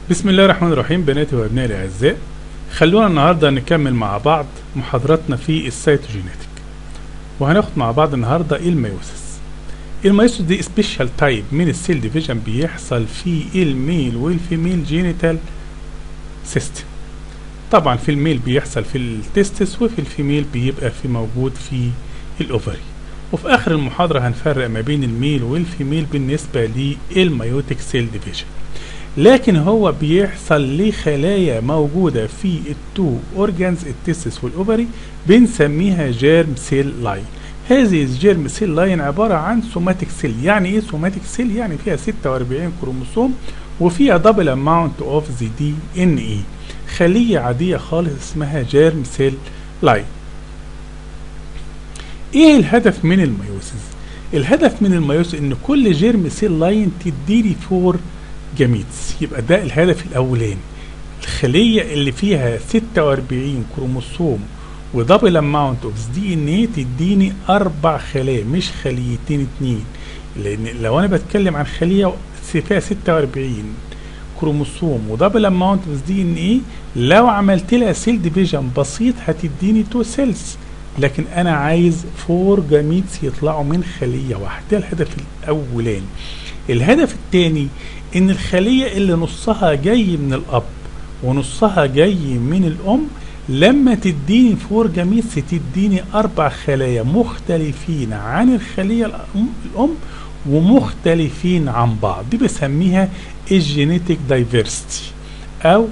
بسم الله الرحمن الرحيم بناتي وابنائي الاعزاء خلونا النهارده نكمل مع بعض محاضراتنا في السيتوجينيتك وهناخد مع بعض النهارده الميوسيس الميوسيس دي سبيشال تايب من السيل ديفيجن بيحصل في الميل والفيميل جينيتال سيستم طبعا في الميل بيحصل في التستس وفي الفيميل بيبقى في موجود في الاوفري وفي اخر المحاضره هنفرق ما بين الميل والفيميل بالنسبه للميوتيك سيل ديفيجن لكن هو بيحصل لخلايا موجودة في التو اورجانز التستس والاوفري بنسميها جيرم سيل لاين هذه الجيرم سيل لاين عبارة عن سوماتيك سيل يعني ايه سوماتيك سيل يعني فيها 46 كروموسوم وفيها دبل اماونت اوف ذا دي ان اي خلية عادية خالص اسمها جيرم سيل لاين ايه الهدف من الميوسيس الهدف من الميوسيس ان كل جيرم سيل لاين تديلي فور جاميتس يبقى ده الهدف الاولاني الخليه اللي فيها 46 كروموسوم ودبل اماونت اوف دي ان ايه تديني اربع خلايا مش خليتين اتنين لان لو انا بتكلم عن خليه فيها 46 كروموسوم ودبل اماونت اوف دي ان ايه لو عملت لها سيل ديفيجن بسيط هتديني تو سيلز لكن انا عايز فور جاميتس يطلعوا من خليه واحده ده الهدف الاولاني الهدف الثاني ان الخلية اللي نصها جاي من الاب ونصها جاي من الام لما تديني فور جاميتس تديني اربع خلايا مختلفين عن الخلية الام, الأم ومختلفين عن بعض دي بسميها الجينيتك دايفرستي او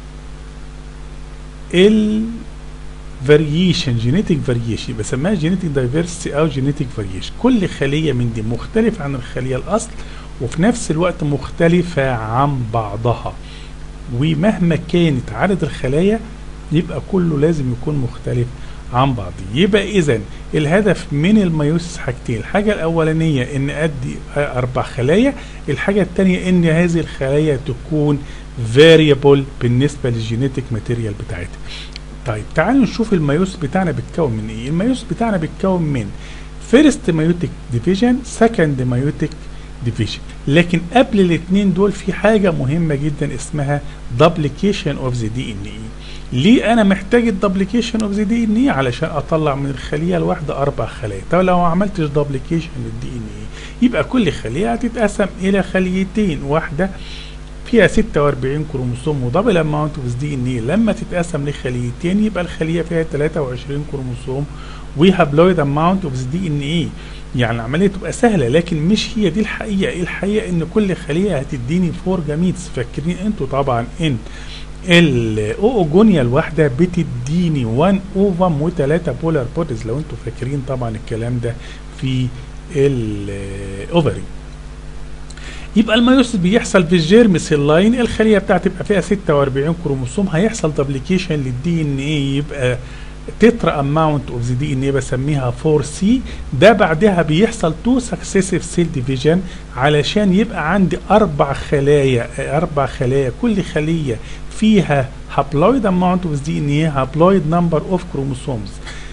ال فاريشن جينيتك فاريشن بسميها جينيتك دايفرستي او جينيتك فاريشن كل خليه من دي مختلفه عن الخليه الاصل وفي نفس الوقت مختلفة عن بعضها ومهما كانت عدد الخلايا يبقى كله لازم يكون مختلف عن بعض يبقى اذا الهدف من الميوسيس حاجتين الحاجة الاولانية ان ادي اربع خلايا الحاجة الثانية ان هذه الخلايا تكون variable بالنسبة للجينيتك ماتيريال بتاعتها طيب تعالوا نشوف الميوس بتاعنا بيتكون من ايه الميوس بتاعنا بيتكون من فيرست مايوتيك ديفيجن سكند مايوتيك ديفيجن لكن قبل الاثنين دول في حاجه مهمه جدا اسمها دوبليكيشن اوف ذا دي ان اي ليه انا محتاج الدوبليكيشن اوف ذا دي ان اي علشان اطلع من الخليه الواحده اربع خلايا طب لو ما عملتش دوبليكيشن للدي ان اي يبقى كل خليه هتتقسم الى خليتين واحده فيها 46 كروموسوم ودبل اماونت اوف دي ان اي لما تتقسم لخليتين يبقى الخليه فيها 23 كروموسوم وهابلويد اماونت اوف دي ان اي يعني العمليه تبقى سهله لكن مش هي دي الحقيقه الحقيقه ان كل خليه هتديني فور جاميتس فاكرين انتوا طبعا ان الاوجونيا الواحده بتديني 1 اوفم وثلاثه بولار بوديز لو انتوا فاكرين طبعا الكلام ده في الاوفري يبقى الميوسيس بيحصل في الجيرم سيل لاين الخليه بتاعتي تبقى فيها 46 كروموسوم هيحصل دبليكيشن للدي ان ايه يبقى تترا اماونت اوف ذا دي ان ايه بسميها 4 سي ده بعدها بيحصل تو سكسيسيف سيل ديفيجن علشان يبقى عندي اربع خلايا اربع خلايا كل خليه فيها هابلويد اماونت اوف دي ان ايه هابلويد نمبر اوف كروموسومز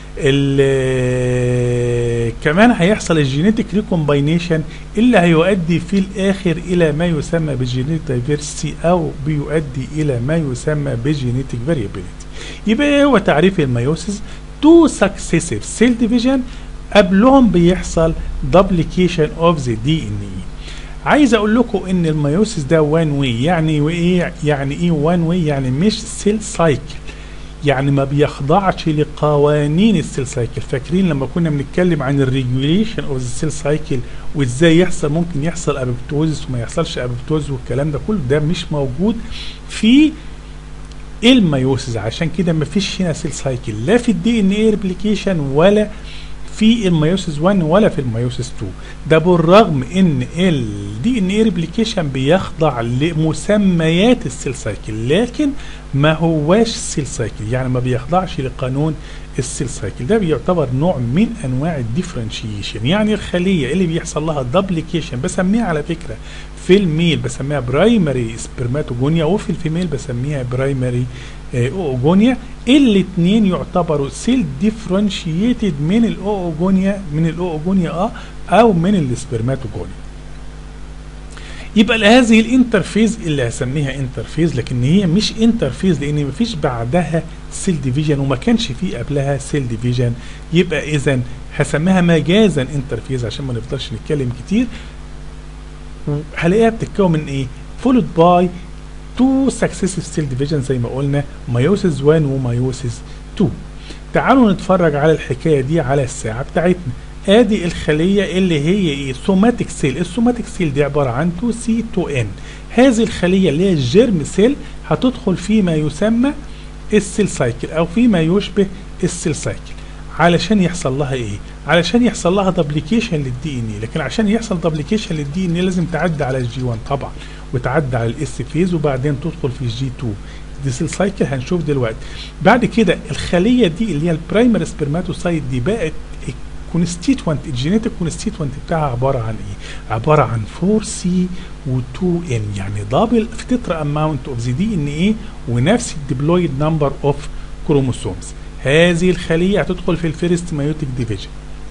كمان هيحصل الجينيتك ريكومباينيشن اللي هيؤدي في الاخر الى ما يسمى بالجينيتك دايفرسيتي او بيؤدي الى ما يسمى بالجينيتك فاريابيليتي يبقى ايه هو تعريف الميوسيس تو سكسيسيف سيل ديفيجن قبلهم بيحصل دوبليكيشن اوف ذا دي ان اي عايز اقول لكم ان الميوسيس ده وان واي يعني ايه يعني ايه وان واي يعني مش سيل سايكل يعني ما بيخضعش لقوانين السيل سايكل فاكرين لما كنا بنتكلم عن الريجوليشن اوف السيل سايكل وازاي يحصل ممكن يحصل ابيبتوزس وما يحصلش ابيبتوز والكلام ده كله ده مش موجود في الميوسيس عشان كده ما فيش هنا سيل سايكل لا في الدي ان اي ريبليكيشن ولا في الميوسيس 1 ولا في الميوسيس 2 ده بالرغم ان الدي ان اي ريبليكيشن بيخضع لمسميات السيل سايكل لكن ما هواش سيل سايكل يعني ما بيخضعش لقانون السيل سايكل ده بيعتبر نوع من انواع الديفرنشيشن يعني الخليه اللي بيحصل لها دبليكيشن بسميها على فكره في الميل بسميها برايمري سبرماتوجونيا وفي الفيميل بسميها برايمري اوجونيا الاثنين يعتبروا سيل ديفرنشيتد من الاوجونيا من الاوجونيا اه او من السبرماتوجونيا يبقى هذه الانترفيز اللي هسميها انترفيز لكن هي مش انترفيز لان مفيش بعدها سيل ديفيجن وما كانش في قبلها سيل ديفيجن يبقى اذا هسميها مجازا انترفيز عشان ما نفضلش نتكلم كتير هلاقيها بتتكون من ايه فولود باي تو سكسيسيف سيل ديفيجن زي ما قلنا مايوسيس 1 ومايوسيس 2 تعالوا نتفرج على الحكايه دي على الساعه بتاعتنا ادي الخليه اللي هي ايه سوماتيك سيل السوماتيك سيل دي عباره عن 2 سي 2 ان هذه الخليه اللي هي الجيرم سيل هتدخل في ما يسمى السيل سايكل او فيما يشبه السيل سايكل علشان يحصل لها ايه علشان يحصل لها دبليكيشن للدي ان اي لكن عشان يحصل دبليكيشن للدي ان اي لازم تعدي على الجي 1 طبعا وتعدي على الاس فيز وبعدين تدخل في الجي 2 دي سيل سايكل هنشوف دلوقتي بعد كده الخليه دي اللي هي البرايمري سبرماتوسايت دي بقت كونستيتوانت الجينيتك كونستيتوانت بتاعها عباره عن ايه؟ عباره عن 4 سي و2 ان يعني دبل في تترا اماونت اوف ذا دي ان ايه ونفس الديبلويد نمبر اوف كروموسومز هذه الخليه هتدخل في الفيرست مايوتيك ديفيجن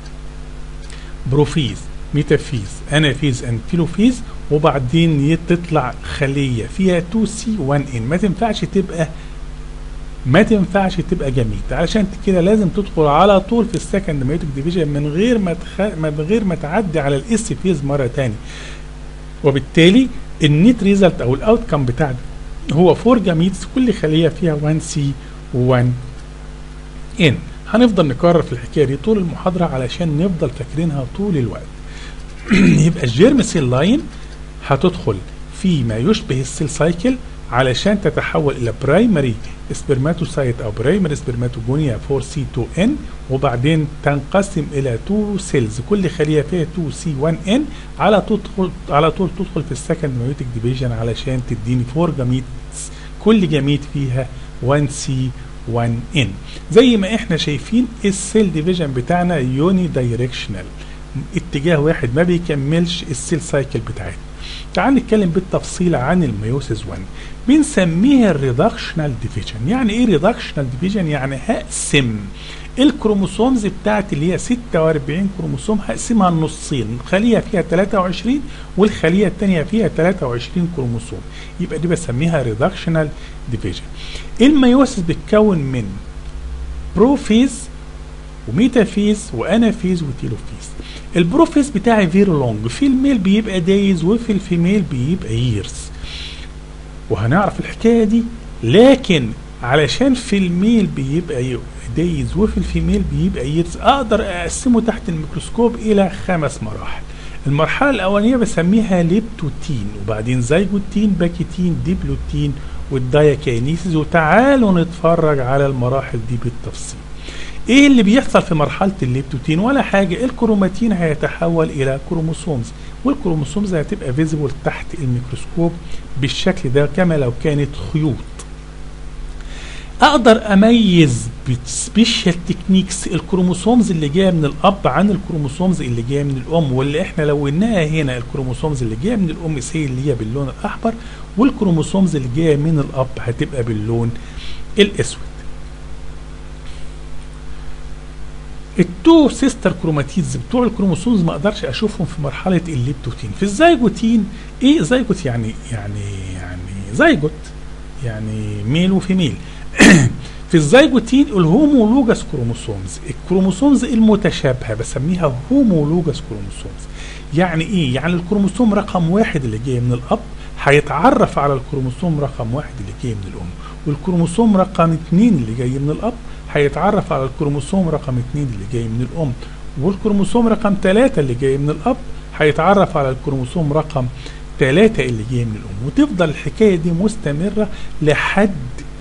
بروفيز ميتافيز انافيز انتيلوفيز وبعدين تطلع خليه فيها 2 سي 1 ان ما تنفعش تبقى ما تنفعش تبقى جميل علشان كده لازم تدخل على طول في السكند مايوتيك ديفيجن من غير ما تخ... من غير ما تعدي على الاس فيز مره تاني وبالتالي النيت ريزلت او الاوت كم بتاعنا هو 4 جاميتس كل خليه فيها 1 سي و1 ان هنفضل نكرر في الحكايه دي طول المحاضره علشان نفضل فاكرينها طول الوقت يبقى الجيرم سيل لاين هتدخل في ما يشبه السيل سايكل علشان تتحول الى برايمري سبرماتوسايت او برايمري سبرماتوجونيا 4 سي 2 ان وبعدين تنقسم الى 2 سيلز كل خليه فيها 2 سي 1 ان على تدخل على طول تدخل في السكند مايوتيك ديفيجن علشان تديني 4 جاميتس كل جاميت فيها 1 سي 1 ان زي ما احنا شايفين السيل ديفيجن بتاعنا يوني دايركشنال اتجاه واحد ما بيكملش السيل سايكل بتاعتنا تعال نتكلم بالتفصيل عن الميوسيس 1 بنسميها الريدكشنال ديفيجن يعني ايه ريدكشنال ديفيجن يعني هقسم الكروموسومز بتاعت اللي هي 46 كروموسوم هقسمها النصين خليه فيها 23 والخليه الثانيه فيها 23 كروموسوم يبقى دي بسميها ريدكشنال ديفيجن الميوسيس بتتكون من بروفيز وميتافيز وانافيز وتيلوفيز البروفيز بتاعي فيري لونج في الميل بيبقى دايز وفي الفيميل بيبقى ييرز وهنعرف الحكايه دي لكن علشان في الميل بيبقى دايز وفي الفيميل بيبقى ييرز اقدر اقسمه تحت الميكروسكوب الى خمس مراحل المرحله الاولانيه بسميها ليبتوتين وبعدين زيجوتين باكيتين ديبلوتين والدايكاينيسيس وتعالوا نتفرج على المراحل دي بالتفصيل ايه اللي بيحصل في مرحله الليبتوتين ولا حاجه الكروماتين هيتحول الى كروموسومز والكروموسومز هتبقى فيزيبل تحت الميكروسكوب بالشكل ده كما لو كانت خيوط اقدر اميز بسبيشال تكنيكس الكروموسومز اللي جايه من الاب عن الكروموسومز اللي جايه من الام واللي احنا لوناها هنا الكروموسومز اللي جايه من الام هي اللي هي باللون الاحمر والكروموسومز اللي جايه من الاب هتبقى باللون الاسود التو سيستر كروماتيدز بتوع الكروموسومز ما اقدرش اشوفهم في مرحله الليبتوتين في الزيجوتين ايه زيجوت يعني يعني يعني زيجوت يعني ميل وفيميل في الزيجوتين الهومولوجاس كروموسومز الكروموسومز المتشابهه بسميها هومولوجاس كروموسومز يعني ايه يعني الكروموسوم رقم واحد اللي جاي من الاب هيتعرف على الكروموسوم رقم واحد اللي جاي من الام والكروموسوم رقم اتنين اللي جاي من الاب هيتعرف على الكروموسوم رقم اتنين اللي جاي من الام والكروموسوم رقم ثلاثة اللي جاي من الاب هيتعرف على الكروموسوم رقم ثلاثة اللي جاي من الام وتفضل الحكاية دي مستمرة لحد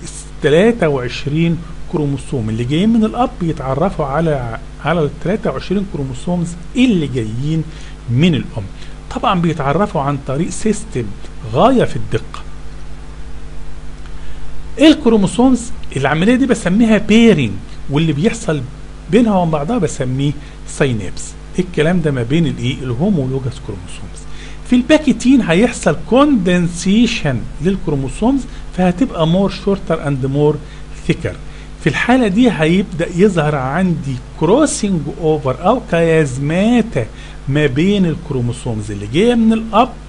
23 كروموسوم اللي جايين من الاب يتعرفوا على على ال 23 كروموسومز اللي جايين من الام طبعا بيتعرفوا عن طريق سيستم غايه في الدقه الكروموسومز العمليه دي بسميها بيرنج واللي بيحصل بينها وبين بعضها بسميه ساينابس الكلام ده ما بين الايه الهومولوجاس كروموسومز في الباكيتين هيحصل كوندنسيشن للكروموسومز فهتبقى مور شورتر اند مور ثيكر في الحاله دي هيبدا يظهر عندي كروسنج اوفر او كيازماتا ما بين الكروموسومز اللي جايه من الاب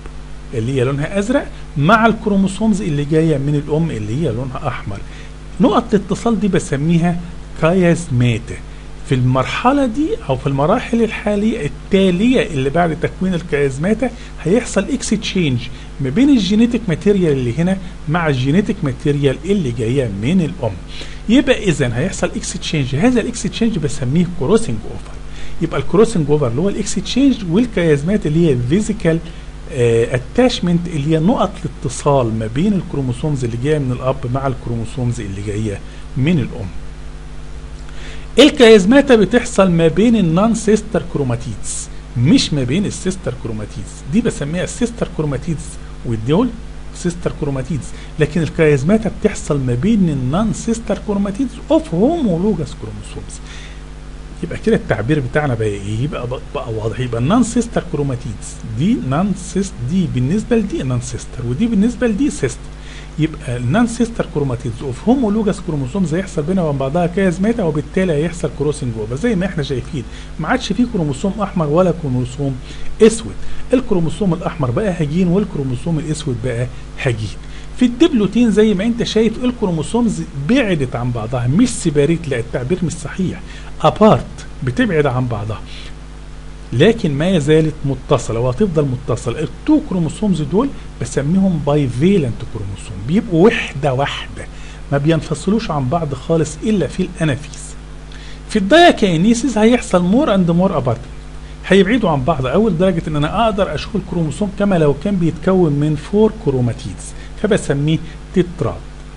اللي هي لونها ازرق مع الكروموسومز اللي جايه من الام اللي هي لونها احمر نقط الاتصال دي بسميها كايازماتا في المرحلة دي أو في المراحل الحالية التالية اللي بعد تكوين الكيازماتا هيحصل اكستشينج ما بين الجينيتك ماتيريال اللي هنا مع الجينيتك ماتيريال اللي جاية من الأم يبقى إذا هيحصل اكستشينج هذا الاكستشينج بسميه كروسنج أوفر يبقى الكروسنج أوفر اللي هو الاكستشينج والكيازمات اللي هي الفيزيكال اتاشمنت اللي هي نقط الاتصال ما بين الكروموسومز اللي جايه من الاب مع الكروموسومز اللي جايه من الام الكيازماتا بتحصل ما بين النون سيستر كروماتيدز مش ما بين السيستر كروماتيدز دي بسميها السيستر كروماتيدز ودول سيستر كروماتيدز لكن الكيازماتا بتحصل ما بين النون سيستر كروماتيدز اوف هومولوجاس كروموسومز يبقى كده التعبير بتاعنا بقى ايه يبقى بقى واضح يبقى النون سيستر كروماتيدز دي نون سيست دي بالنسبه لدي نون سيستر ودي بالنسبه لدي سيستر يبقى النون سيستر كروماتيدز اوف هومولوجاس كروموسومز هيحصل بينها وبين بعضها كيازماتا وبالتالي هيحصل كروسنج اوفر زي ما احنا شايفين ما عادش فيه كروموسوم احمر ولا كروموسوم اسود الكروموسوم الاحمر بقى هجين والكروموسوم الاسود بقى هجين في الدبلوتين زي ما انت شايف الكروموسومز بعدت عن بعضها مش سيباريت لا التعبير مش صحيح ابارت بتبعد عن بعضها لكن ما زالت متصلة وهتفضل متصلة التو كروموسومز دول بسميهم باي فيلنت كروموسوم بيبقوا وحدة واحدة ما بينفصلوش عن بعض خالص إلا في الأنافيس في الدايكاينيسيس هيحصل مور اند مور ابارت هيبعدوا عن بعض أول درجة إن أنا أقدر أشوف الكروموسوم كما لو كان بيتكون من فور كروماتيدز فبسميه تتراد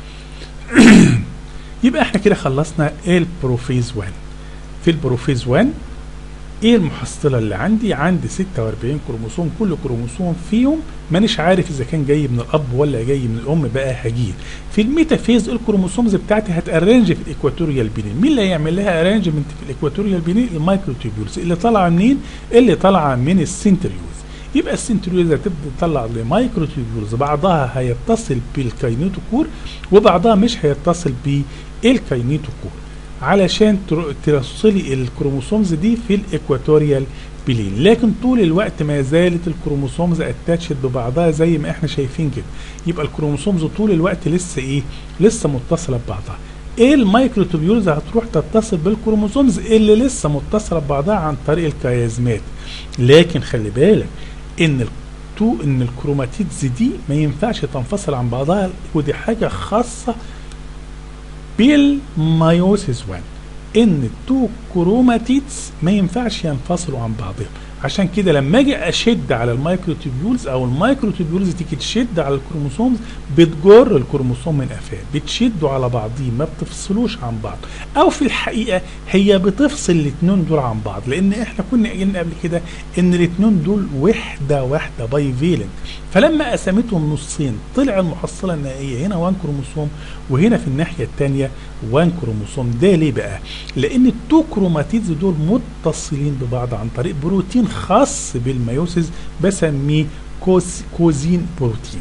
يبقى احنا كده خلصنا البروفيز 1 في البروفيز 1 ايه المحصله اللي عندي عندي 46 كروموسوم كل كروموسوم فيهم مانيش عارف اذا كان جاي من الاب ولا جاي من الام بقى هجين في الميتافيز الكروموسومز بتاعتي هتارنج في الايكواتوريال بينين مين اللي هيعمل لها ارانجمنت في الايكواتوريال بينين المايكروتيبيولز اللي طالعه منين اللي طالعه من السنتريولز يبقى السنتريولز هتبدا تطلع لمايكروتيبيولز بعضها هيتصل بالكاينيتوكور وبعضها مش هيتصل بالكاينيتوكور علشان توصلي الكروموسومز دي في الايكواتوريال بلين لكن طول الوقت ما زالت الكروموسومز اتاتشد ببعضها زي ما احنا شايفين كده يبقى الكروموسومز طول الوقت لسه ايه لسه متصله ببعضها ايه المايكروتوبيولز هتروح تتصل بالكروموسومز اللي لسه متصله ببعضها عن طريق الكيازمات لكن خلي بالك ان التو ان الكروماتيدز دي ما ينفعش تنفصل عن بعضها ودي حاجه خاصه بالمايوسيس 1 ان التو كروماتيدز ما ينفعش ينفصلوا عن بعضهم عشان كده لما اجي اشد على المايكروتوبيولز او المايكروتوبيولز تيجي تشد على الكروموسومز بتجر الكروموسوم من قفاه بتشدوا على بعضهم ما بتفصلوش عن بعض او في الحقيقه هي بتفصل الاثنين دول عن بعض لان احنا كنا قايلين قبل كده ان الاثنين دول وحده واحده باي فيلنت فلما قسمتهم نصين طلع المحصله النهائيه هنا 1 كروموسوم وهنا في الناحيه الثانيه 1 كروموسوم ده ليه بقى؟ لان التو كروماتيدز دول متصلين ببعض عن طريق بروتين خاص بالميوسيس بسميه كوز كوزين بروتين.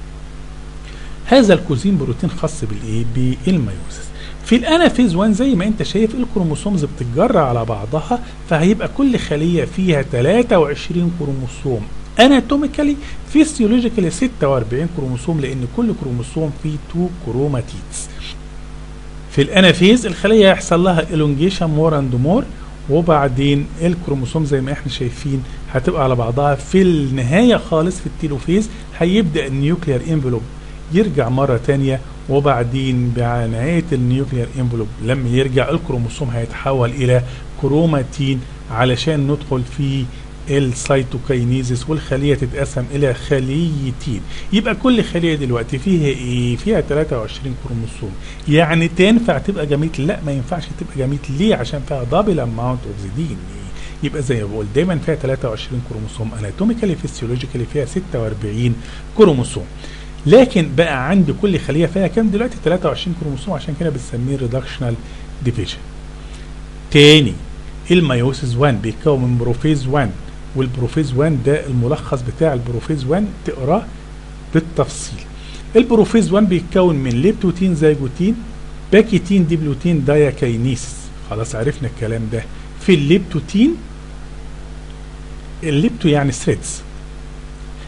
هذا الكوزين بروتين خاص بالايه؟ بالميوسيس. في الانافيز 1 زي ما انت شايف الكروموسومز بتتجرى على بعضها فهيبقى كل خليه فيها 23 كروموسوم اناتوميكالي فيسيولوجيكالي 46 كروموسوم لان كل كروموسوم فيه 2 كروماتيدز. في الانافيز الخليه هيحصل لها elongation مور اند مور وبعدين الكروموسوم زي ما احنا شايفين هتبقى على بعضها في النهايه خالص في التيلوفيز هيبدا النيوكليير انفلوب يرجع مره تانية وبعدين بنهايه النيوكليير انفلوب لما يرجع الكروموسوم هيتحول الى كروماتين علشان ندخل في السيتوكاينيزيس والخليه تتقسم الى خليتين يبقى كل خليه دلوقتي فيها ايه فيها 23 كروموسوم يعني تنفع تبقى جميت لا ما ينفعش تبقى جميت ليه عشان فيها دبل اماونت اوف ذا دي يبقى زي ما بقول دايما فيها 23 كروموسوم اناتوميكالي فيسيولوجيكالي فيها 46 كروموسوم لكن بقى عندي كل خليه فيها كام دلوقتي 23 كروموسوم عشان كده بنسميه ريدكشنال ديفيجن تاني الميوسيس 1 بيتكون من بروفيز 1 والبروفيز 1 ده الملخص بتاع البروفيز 1 تقراه بالتفصيل البروفيز 1 بيتكون من ليبتوتين زيجوتين باكيتين ديبلوتين داياكاينيسيس خلاص عرفنا الكلام ده في الليبتوتين الليبتو يعني ثريدز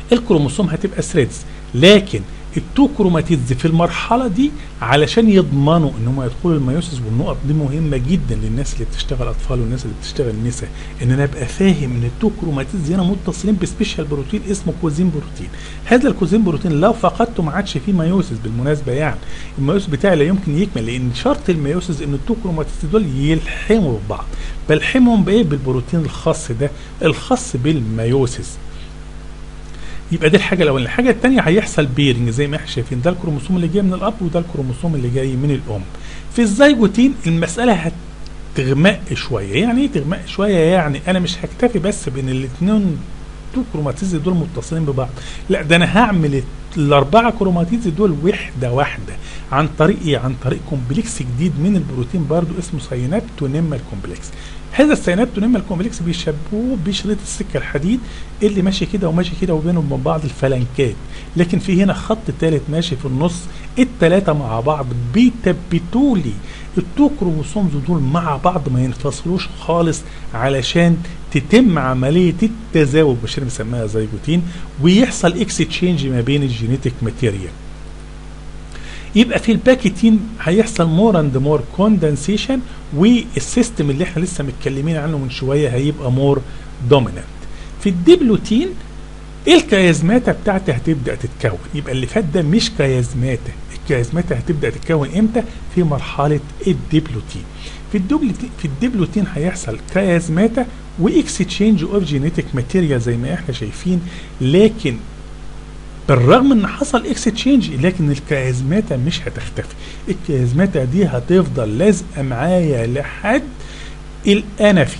الكروموسوم هتبقى ثريدز لكن التو كروماتيدز في المرحله دي علشان يضمنوا ان هم يدخلوا الميوسيس والنقط دي مهمه جدا للناس اللي بتشتغل اطفال والناس اللي بتشتغل نساء ان انا ابقى فاهم ان التو كروماتيدز هنا متصلين بسبيشال بروتين اسمه كوزين بروتين هذا الكوزين بروتين لو فقدته ما عادش فيه ميوسيس بالمناسبه يعني الميوسيس بتاعي لا يمكن يكمل لان شرط الميوسيس ان التو كروماتيدز دول يلحموا ببعض بلحمهم بايه بالبروتين الخاص ده الخاص بالميوسيس يبقى دي الحاجه الاولانيه الحاجه الثانيه هيحصل بيرنج زي ما احنا شايفين ده الكروموسوم اللي جاي من الاب وده الكروموسوم اللي جاي من الام في الزيجوتين المساله هتغمق شويه يعني ايه تغمق شويه يعني انا مش هكتفي بس بين الاثنين تو كروماتيز دول متصلين ببعض لا ده انا هعمل الاربعه كروماتيز دول وحده واحده عن طريق ايه عن طريق كومبلكس جديد من البروتين برضو اسمه ساينابتونيمال كومبلكس هذا السينابتونيمال كومبلكس بيشبهوه بشريط السكه الحديد اللي ماشي كده وماشي كده وبينهم وبين بعض الفلنكات لكن في هنا خط ثالث ماشي في النص الثلاثه مع بعض بيثبتوا لي التو كروموسومز دول مع بعض ما ينفصلوش خالص علشان تتم عمليه التزاوج مش بنسميها زيجوتين ويحصل اكستشينج ما بين الجينيتك ماتيريال يبقى في الباكيتين هيحصل مور اند مور كوندنسيشن والسيستم اللي احنا لسه متكلمين عنه من شويه هيبقى مور دومينانت في الديبلوتين الكيازماتا بتاعتي هتبدا تتكون يبقى اللي فات ده مش كيازماتا الكيازماتا هتبدا تتكون امتى في مرحله الديبلوتين في الدبلوتين في الديبلوتين هيحصل كيازماتا واكستشينج اوف جينيتك ماتيريال زي ما احنا شايفين لكن بالرغم ان حصل اكستشينج لكن الكيازماتا مش هتختفي الكيازماتا دي هتفضل لازقه معايا لحد الانافيز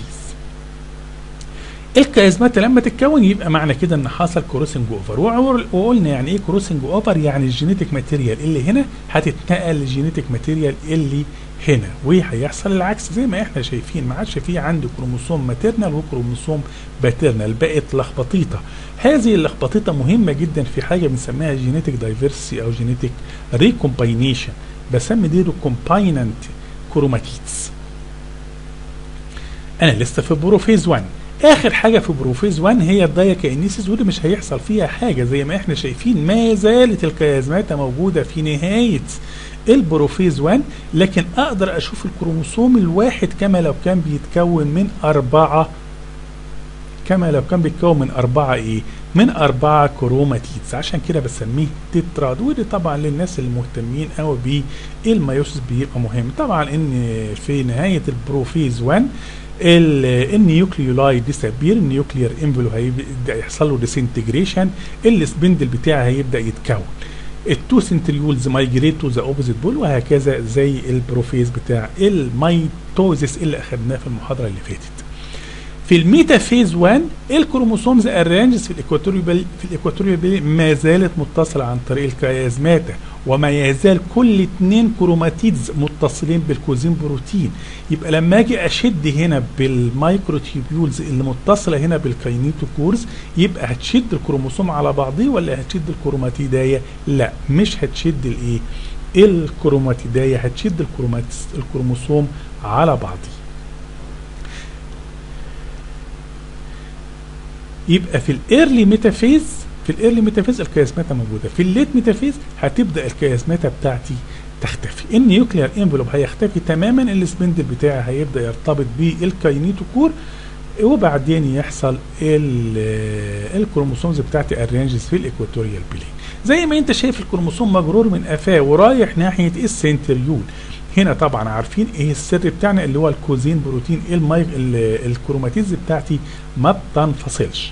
الكيازماتا لما تتكون يبقى معنى كده ان حصل كروسنج اوفر وقلنا يعني ايه كروسنج اوفر يعني الجينيتك ماتيريال اللي هنا هتتنقل للجينيتك ماتيريال اللي هنا وهيحصل العكس زي ما احنا شايفين ما عادش في عندي كروموسوم ماتيرنال وكروموسوم باترنال بقت لخبطيطه هذه اللخبطيطه مهمه جدا في حاجه بنسميها جينيتك دايفرسي او جينيتك ريكومباينيشن بسمي دي ريكومبايننت كروماتيدز انا لسه في بروفيز 1 اخر حاجه في بروفيز 1 هي الدايكاينيسيس ودي مش هيحصل فيها حاجه زي ما احنا شايفين ما زالت الكيازماتا موجوده في نهايه البروفيز 1 لكن اقدر اشوف الكروموسوم الواحد كما لو كان بيتكون من اربعه كما لو كان بيتكون من اربعه ايه؟ من اربعه كروماتيدز عشان كده بسميه تتراد ودي طبعا للناس المهتمين قوي بالميوسيس بيبقى مهم طبعا ان في نهايه البروفيز 1 النيوكليولاي ديسابير النيوكليير انفلو هيبدا يحصل له ديسنتجريشن السبندل بتاعها هيبدا يتكون التو سنتريولز مايجريت تو ذا اوبوزيت بول وهكذا زي البروفيز بتاع الميتوزيس اللي اخدناه في المحاضره اللي فاتت في الميتافيز 1 الكروموسومز ارانجز في الاكواتوريال في الاكواتوريال ما زالت متصله عن طريق الكيازماتا وما يزال كل اثنين كروماتيدز متصلين بالكوزين بروتين يبقى لما اجي اشد هنا بالمايكروتيبيولز اللي متصله هنا بالكاينيتوكورز يبقى هتشد الكروموسوم على بعضيه ولا هتشد الكروماتيدايه لا مش هتشد الايه الكروماتيدايه هتشد الكروموسوم على بعضيه يبقى في الايرلي ميتافيز في الايرلي ميتافيز الكياسماتا موجوده في الليت ميتافيز هتبدا الكياسماتا بتاعتي تختفي النيوكليير انفلوب هيختفي تماما السبندل بتاعي هيبدا يرتبط بالكاينيتوكور وبعدين يحصل الكروموسومز بتاعتي ارينجز في الاكواتوريال بلين زي ما انت شايف الكروموسوم مجرور من قفاه ورايح ناحيه السنتريول هنا طبعا عارفين ايه السر بتاعنا اللي هو الكوزين بروتين الماي الكروماتيز بتاعتي ما بتنفصلش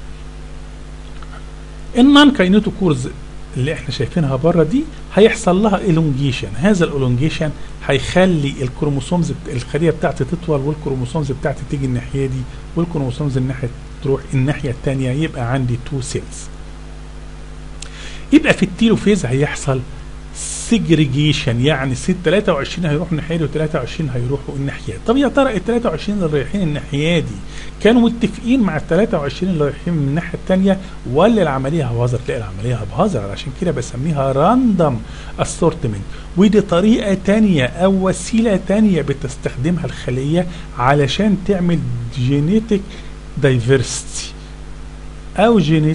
النون كاينيتوكورز اللي احنا شايفينها بره دي هيحصل لها الونجيشن هذا الالونجيشن هيخلي الكروموسومز الخليه بتاعتي تطول والكروموسومز بتاعتي تيجي الناحيه دي والكروموسومز الناحيه تروح الناحيه الثانيه يبقى عندي تو سيلز يبقى في التيلوفيز هيحصل سيجريجيشن يعني 23 هيروحوا الناحيه دي و23 هيروحوا الناحيه طب يا ترى ال 23 اللي رايحين الناحيه دي كانوا متفقين مع ال 23 اللي رايحين من الناحيه الثانيه ولا العمليه هبهزر لا العمليه هبهزر علشان كده بسميها راندوم اسورتمنت ودي طريقه ثانيه او وسيله ثانيه بتستخدمها الخليه علشان تعمل جينيتك دايفرستي او جينيتك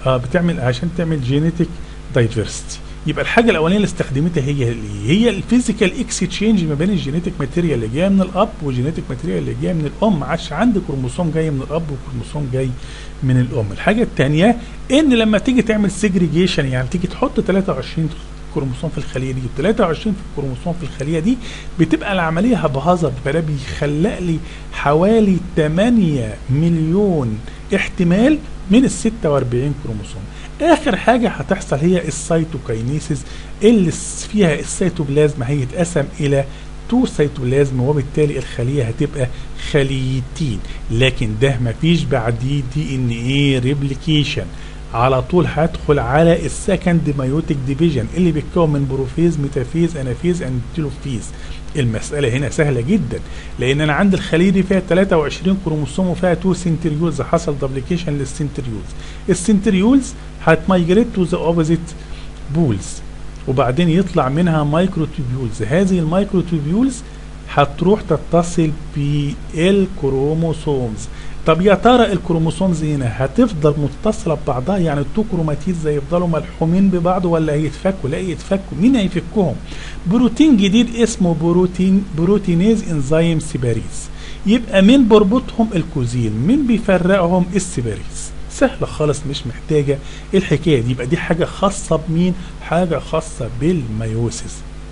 اه بتعمل عشان تعمل جينيتك دايفرستي يبقى الحاجه الاولانيه اللي استخدمتها هي ايه هي الفيزيكال اكسشينج ما بين الجينيتك ماتيريال اللي جايه من الاب والجينيتك ماتيريال اللي جايه من الام ما عادش عندي كروموسوم جاي من الاب وكروموسوم جاي من الام الحاجه الثانيه ان لما تيجي تعمل سيجريجيشن يعني تيجي تحط 23 كروموسوم في الخليه دي و23 في كروموسوم في الخليه دي بتبقى العمليه هبهزر فده بيخلق لي حوالي 8 مليون احتمال من ال 46 كروموسوم اخر حاجه هتحصل هي السيتوكاينيسيس اللي فيها السيتوبلازم هيتقسم الى تو سيتوبلازم وبالتالي الخليه هتبقى خليتين لكن ده مفيش بعديه دي ان ايه ريبليكيشن على طول هدخل على السكند مايوتيك ديفيجن اللي بيتكون من بروفيز ميتافيز انافيز اند تيلوفيز المسألة هنا سهلة جدا لأن أنا عندي الخلية دي فيها 23 كروموسوم وفيها 2 سنتريولز حصل دبليكيشن للسنتريولز السنتريولز هتمايجريت تو ذا اوبوزيت بولز وبعدين يطلع منها مايكروتوبيولز هذه المايكروتوبيولز هتروح تتصل بالكروموسومز طب يا ترى الكروموسومز هنا هتفضل متصله ببعضها يعني التو كروماتيدز هيفضلوا ملحومين ببعض ولا هيتفكوا لا يتفكوا مين هيفكهم بروتين جديد اسمه بروتين بروتينيز انزيم سيباريز يبقى مين بربطهم الكوزين مين بيفرقهم السيباريز سهلة خالص مش محتاجة الحكاية دي يبقى دي حاجة خاصة بمين حاجة خاصة بالميوسيس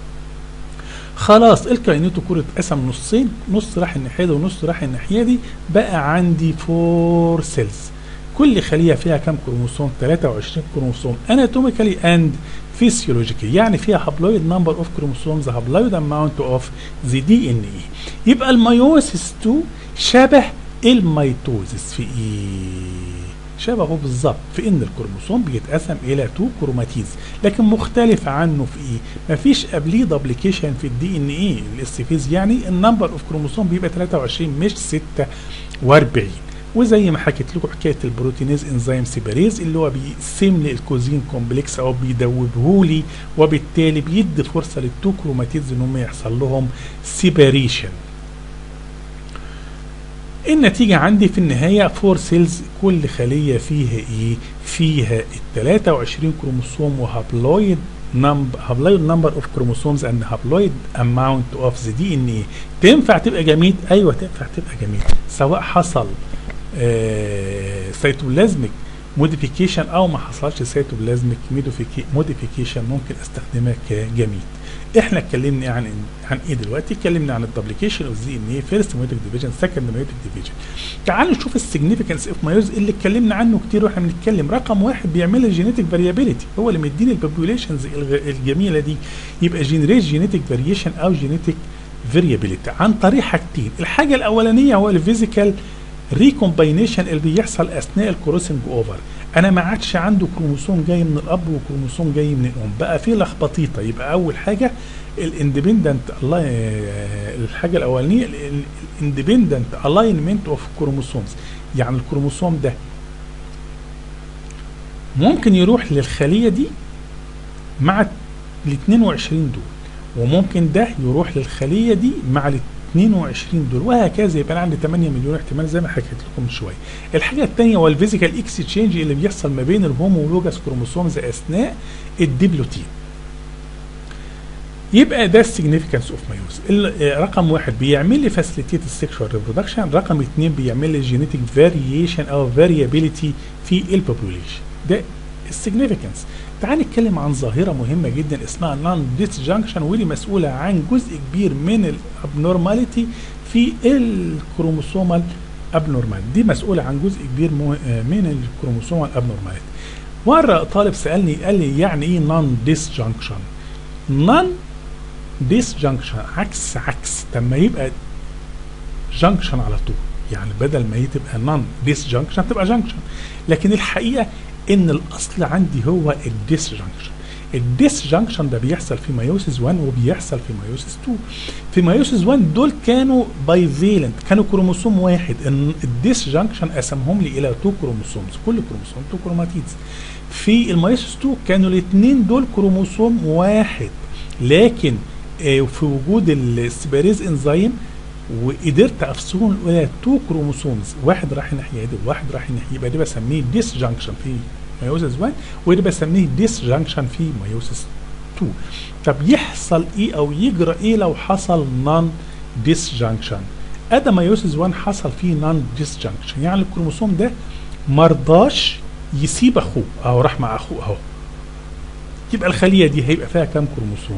خلاص الكاينيتوكور اتقسم نصين نص راح الناحيه دي ونص راح الناحيه دي بقى عندي فور سيلز كل خليه فيها كام كروموسوم 23 كروموسوم اناتوميكالي اند فيسيولوجيكال يعني فيها هابلويد نمبر اوف كروموسومز هابلويد اماونت اوف ذا دي ان اي يبقى الميوسيس 2 شبه الميتوزيس في ايه شبهه بالظبط في ان الكروموسوم بيتقسم الى 2 كروماتيز لكن مختلف عنه في ايه مفيش قبليه دبليكيشن في الدي ان ايه الاستفيز يعني النمبر اوف كروموسوم بيبقى 23 مش 46 وزي ما حكيت لكم حكايه البروتينيز انزيم سيباريز اللي هو بيقسم لي الكوزين كومبلكس او بيدوبه لي وبالتالي بيدي فرصه للتو كروماتيز ان هم يحصل لهم سيباريشن النتيجة عندي في النهاية فور سيلز كل خلية فيها ايه؟ فيها ال 23 كروموسوم وهابلويد نمبر هابلويد نمبر اوف كروموسومز اند هابلويد اماونت اوف ذا دي ان ايه تنفع تبقى جميد؟ ايوه تنفع تبقى جميد سواء حصل آه سيتوبلازميك موديفيكيشن او ما حصلش سيتوبلازميك موديفيكيشن ممكن استخدمها كجميد احنا اتكلمنا عن عن ايه دلوقتي اتكلمنا عن الدبليكيشن اوف زي ان ايه فيرست ميوتيك ديفيجن سكند ميوتيك ديفيجن تعالوا نشوف السيجنيفيكانس اوف مايوز اللي اتكلمنا عنه كتير واحنا بنتكلم رقم واحد بيعمل الجينيتك فاريابيليتي هو اللي مديني البوبوليشنز الجميله دي يبقى جينريت جينيتك فاريشن او جينيتك فاريابيليتي عن طريق حاجتين الحاجه الاولانيه هو الفيزيكال ريكومباينيشن اللي بيحصل اثناء الكروسنج اوفر انا ما عادش عنده كروموسوم جاي من الاب وكروموسوم جاي من الام بقى في لخبطيطه يبقى اول حاجه الاندبندنت الله الحاجه الاولانيه الاندبندنت الاينمنت اوف كروموسومز يعني الكروموسوم ده ممكن يروح للخليه دي مع ال 22 دول وممكن ده يروح للخليه دي مع ال 22 دول وهكذا يبقى انا عندي 8 مليون احتمال زي ما حكيت لكم من شويه. الحاجه الثانيه هو الفيزيكال اكسشينج اللي بيحصل ما بين الهومولوجاس كروموسومز اثناء الديبلوتين. يبقى ده السيجنيفيكانس اوف مايوز رقم واحد بيعمل لي فاسيليتيت السكشوال ريبرودكشن رقم اثنين بيعمل لي جينيتك فاريشن او فاريابيليتي في البوبوليشن ده السيجنيفيكانس تعال نتكلم عن ظاهره مهمه جدا اسمها نون ديسجنكشن ودي مسؤوله عن جزء كبير من الابنورماليتي في الكروموسومال ابنورماليتي دي مسؤوله عن جزء كبير من الكروموسومال ابنورماليتي مره طالب سالني قال لي يعني ايه نون ديسجنكشن نون ديسجنكشن عكس عكس طب ما يبقى جنكشن على طول يعني بدل ما هي تبقى نون ديسجنكشن تبقى جنكشن لكن الحقيقه ان الاصل عندي هو الديس جنكشن الديس جنكشن ده بيحصل في مايوسيس 1 وبيحصل في مايوسيس 2 في مايوسيس 1 دول كانوا باي فيلنت كانوا كروموسوم واحد الديس جنكشن قسمهم لي الى 2 كروموسومز كل كروموسوم 2 كروماتيدز في المايوسيس 2 كانوا الاثنين دول كروموسوم واحد لكن آه في وجود السباريز انزيم وقدرت افصلهم الى تو كروموسومز واحد راح الناحيه دي وواحد راح الناحيه يبقى دي بسميه ديس جانكشن في ميوسيس 1 وده بسميه ديس جانكشن في ميوسيس 2 طب يحصل ايه او يجرى ايه لو حصل نون ديس جانكشن ادى ميوسيس 1 حصل فيه نون ديس جانكشن يعني الكروموسوم ده مرضاش يسيب اخوه اهو راح مع اخوه اهو يبقى الخليه دي هيبقى فيها كام كروموسوم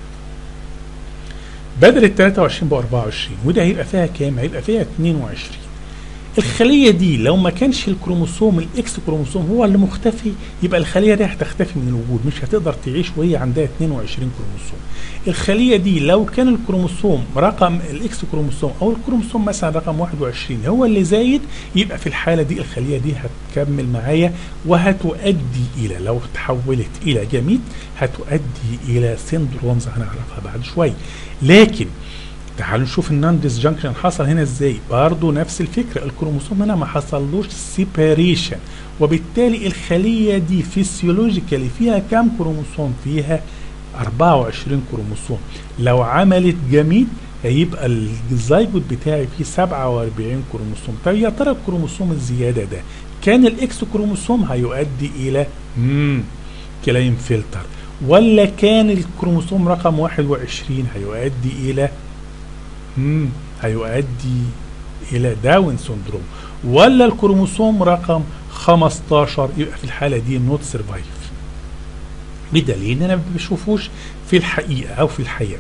بدل ال 23 ب 24 وده هيبقى فيها كام هيبقى فيها 22 الخليه دي لو ما كانش الكروموسوم الاكس كروموسوم هو اللي مختفي يبقى الخليه دي هتختفي من الوجود مش هتقدر تعيش وهي عندها 22 كروموسوم الخليه دي لو كان الكروموسوم رقم الاكس كروموسوم او الكروموسوم مثلا رقم 21 هو اللي زايد يبقى في الحاله دي الخليه دي هتكمل معايا وهتؤدي الى لو تحولت الى جميد هتؤدي الى سندرومز هنعرفها بعد شويه لكن تعالوا نشوف النون ديسجنكشن حصل هنا ازاي برضه نفس الفكره الكروموسوم هنا ما حصلوش سيباريشن وبالتالي الخليه دي فيسيولوجيكالي فيها كام كروموسوم فيها 24 كروموسوم لو عملت جميد هيبقى الزيجوت بتاعي فيه 47 كروموسوم طب يا ترى الكروموسوم الزياده ده كان الاكس كروموسوم هيؤدي الى امم كلاين فلتر ولا كان الكروموسوم رقم 21 هيؤدي الى امم هيؤدي الى داون سندروم ولا الكروموسوم رقم 15 يبقى في الحاله دي نوت سرفايف بدليل ان انا ما بشوفوش في الحقيقه او في الحياه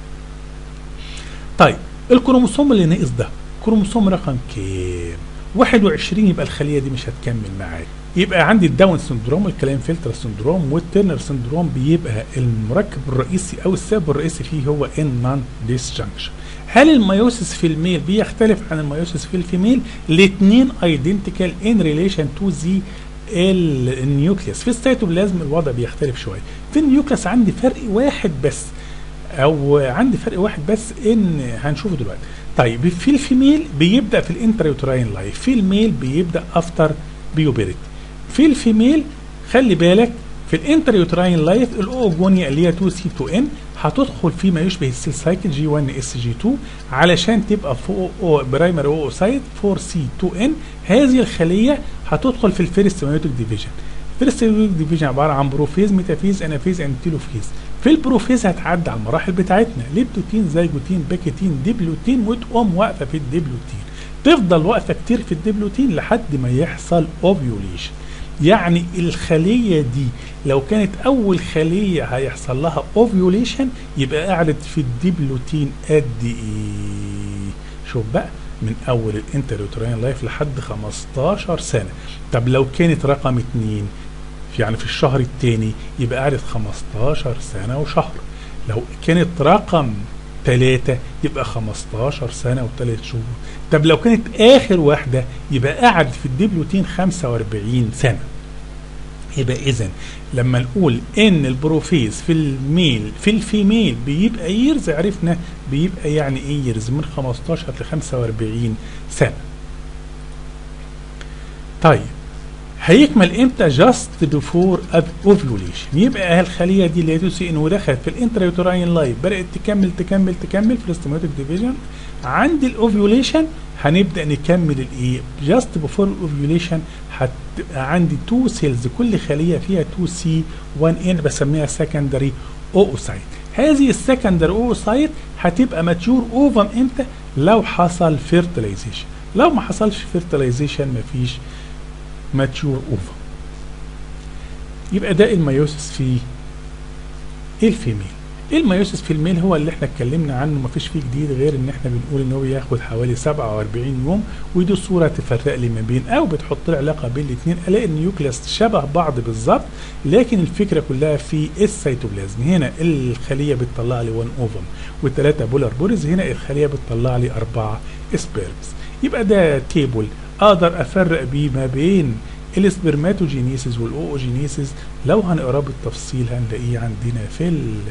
طيب الكروموسوم اللي ناقص ده كروموسوم رقم كام 21 يبقى الخليه دي مش هتكمل معايا يبقى عندي الداون سندروم الكلاين فلتر سندروم والترنر سندروم بيبقى المركب الرئيسي او السبب الرئيسي فيه هو ان نون ديسجنكشن هل الميوسيس في الميل بيختلف عن الميوسيس في الفيميل الاثنين ايدنتيكال ان ريليشن تو ذا النيوكليوس في السيتوبلازم الوضع بيختلف شويه في النيوكليوس عندي فرق واحد بس او عندي فرق واحد بس ان هنشوفه دلوقتي طيب في الفيميل بيبدا في الانتريوتراين لايف في الميل بيبدا افتر بيوبريتي في الفيميل خلي بالك في الانتريوتراين لايف الاوجونيا اللي هي 2 سي 2 ان هتدخل في ما يشبه السيل سايكل جي 1 اس جي 2 علشان تبقى فوق أو برايمري اوسايد 4 سي 2 ان هذه الخليه هتدخل في الفيرست ميوتيك ديفيجن الفيرست ميوتيك ديفيجن عباره عن بروفيز ميتافيز انافيز انتيلوفيز في البروفيز هتعدي على المراحل بتاعتنا ليبتوتين زيجوتين باكيتين ديبلوتين وتقوم واقفه في الديبلوتين تفضل واقفه كتير في الديبلوتين لحد ما يحصل اوفيوليشن يعني الخلية دي لو كانت أول خلية هيحصل لها اوفيوليشن يبقى قعدت في الديبلوتين قد إيه؟ شوف بقى من أول الانتريوترين لايف لحد 15 سنة طب لو كانت رقم اتنين يعني في الشهر الثاني يبقى قعدت 15 سنة وشهر لو كانت رقم ثلاثة يبقى 15 سنة وثلاث شهور طب لو كانت آخر واحدة يبقى قعد في الدبلوتين 45 سنة يبقى إذا لما نقول إن البروفيز في الميل في الفيميل بيبقى ييرز عرفنا بيبقى يعني إيه ييرز من 15 ل 45 سنة طيب هيكمل امتى جاست بيفور اوفيوليشن يبقى الخليه دي اللي هي ان ودخلت في الانتريوتراين لايف بدات تكمل تكمل تكمل في الاستيماتيك ديفيجن عند الاوفيوليشن هنبدا نكمل الايه جاست بيفور الاوفيوليشن هتبقى عندي تو سيلز كل خليه فيها 2 سي 1 ان بسميها سكندري اوسايت هذه السكندري اوسايت هتبقى ماتيور اوفم امتى لو حصل فيرتلايزيشن لو ما حصلش فيرتلايزيشن مفيش ماتيور اوفر يبقى ده الميوسيس في الفيميل الميوسيس في الميل هو اللي احنا اتكلمنا عنه مفيش فيه جديد غير ان احنا بنقول ان هو بياخد حوالي 47 يوم ودي صوره تفرق لي ما بين او بتحط لي علاقه بين الاثنين الاقي النيوكليس شبه بعض بالظبط لكن الفكره كلها في السيتوبلازم هنا الخليه بتطلع لي 1 اوفم وثلاثه بولار بورز هنا الخليه بتطلع لي اربعه سبيرمز يبقى ده تيبل اقدر افرق بيه ما بين السبرماتوجينيسيس والاوجينيسيس لو هنقراه بالتفصيل هنلاقيه عندنا في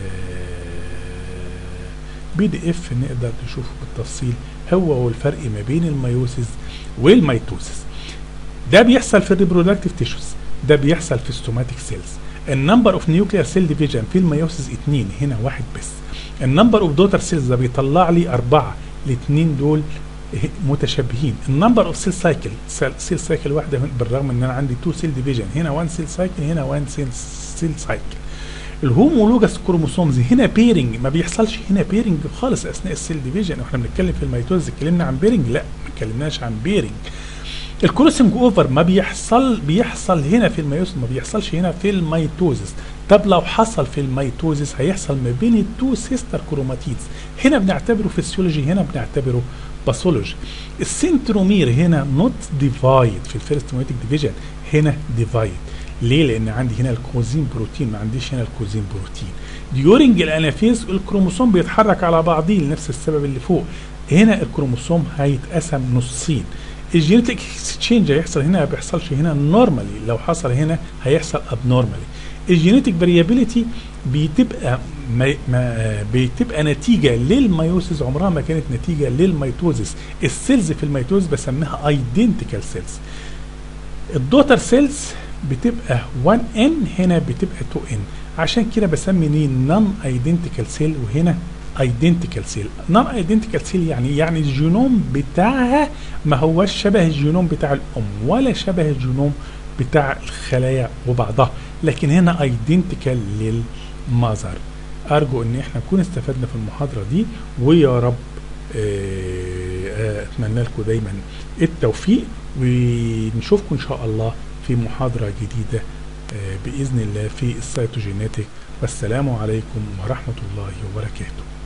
بي دي اف نقدر نشوفه بالتفصيل هو والفرق ما بين الميوسيس والميتوسيس ده بيحصل في الريبرودكتيف تيشوز ده بيحصل في السوماتيك سيلز النمبر اوف نيوكليير سيل ديفيجن في الميوسيس اتنين هنا واحد بس النمبر اوف دوتر سيلز ده بيطلع لي اربعه الاثنين دول متشابهين النمبر اوف سيل سايكل سيل سايكل واحده بالرغم ان انا عندي تو سيل ديفيجن هنا 1 سيل سايكل هنا 1 سيل سيل سايكل الهومولوجاس كروموسومز هنا بيرنج ما بيحصلش هنا بيرنج خالص اثناء السيل ديفيجن واحنا بنتكلم في الميتوز اتكلمنا عن بيرنج لا ما اتكلمناش عن بيرنج الكروسنج اوفر ما بيحصل بيحصل هنا في الميوس ما بيحصلش هنا في الميتوزس طب لو حصل في الميتوزس هيحصل ما بين التو سيستر كروماتيدز هنا بنعتبره فيسيولوجي هنا بنعتبره باثولوجي السنترومير هنا نوت ديفايد في الفيرست ميوتيك ديفيجن هنا ديفايد ليه؟ لان عندي هنا الكوزين بروتين ما عنديش هنا الكوزين بروتين ديورنج الانافيز الكروموسوم بيتحرك على بعضيه لنفس السبب اللي فوق هنا الكروموسوم هيتقسم نصين الجينيتك اكسشينج هيحصل هنا ما بيحصلش هنا نورمالي لو حصل هنا هيحصل ابنورمالي الجينيتك فاريابيليتي بتبقى ما ما بتبقى نتيجه للميوسيس عمرها ما كانت نتيجه للميتوزيس السيلز في الميتوز بسميها ايدنتيكال سيلز الدوتر سيلز بتبقى 1 ان هنا بتبقى 2 ان عشان كده بسمي دي نون ايدنتيكال سيل وهنا ايدنتيكال سيل نون ايدنتيكال سيل يعني يعني الجينوم بتاعها ما هوش شبه الجينوم بتاع الام ولا شبه الجينوم بتاع الخلايا وبعضها لكن هنا ايدنتيكال للمذر ارجو ان احنا نكون استفدنا في المحاضره دي ويا رب اتمنى لكم دايما التوفيق ونشوفكم ان شاء الله في محاضره جديده باذن الله في السيتوجينيتك والسلام عليكم ورحمه الله وبركاته